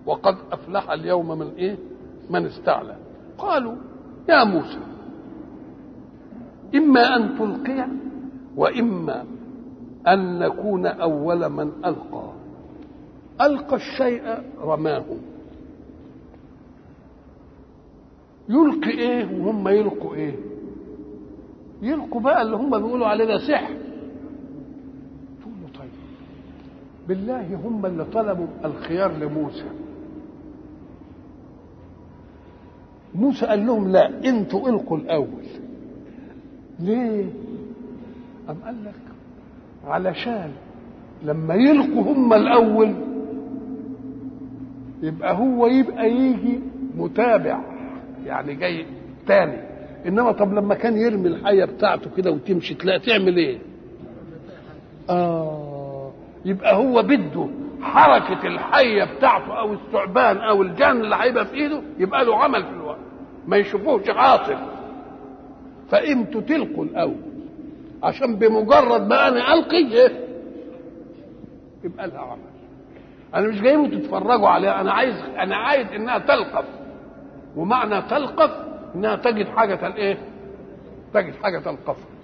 وقد افلح اليوم من ايه من استعلى قالوا يا موسى اما ان تلقي واما ان نكون اول من القى القى الشيء رماه يلقي ايه وهم يلقوا ايه يلقوا بقى اللي هم بيقولوا عليه ده سحر تقول له طيب بالله هم اللي طلبوا الخيار لموسى موسى قال لهم لا انتوا القوا الاول ليه أم قال لك علشان لما يلقوا هم الاول يبقى هو يبقى يجي متابع يعني جاي تاني انما طب لما كان يرمي الحيه بتاعته كده وتمشي تلاقي تعمل ايه اه يبقى هو بده حركه الحيه بتاعته او الثعبان او الجان اللي هيبقى في ايده يبقى له عمل في الوقت ما يشوفوهش عاطل فامتوا تلقوا الاول عشان بمجرد ما انا القي إيه؟ يبقى لها عمل انا مش جايبه تتفرجوا عليها انا عايز انا عايز انها تلقف ومعنى تلقف انها تجد حاجه الايه تجد حاجه تلقفها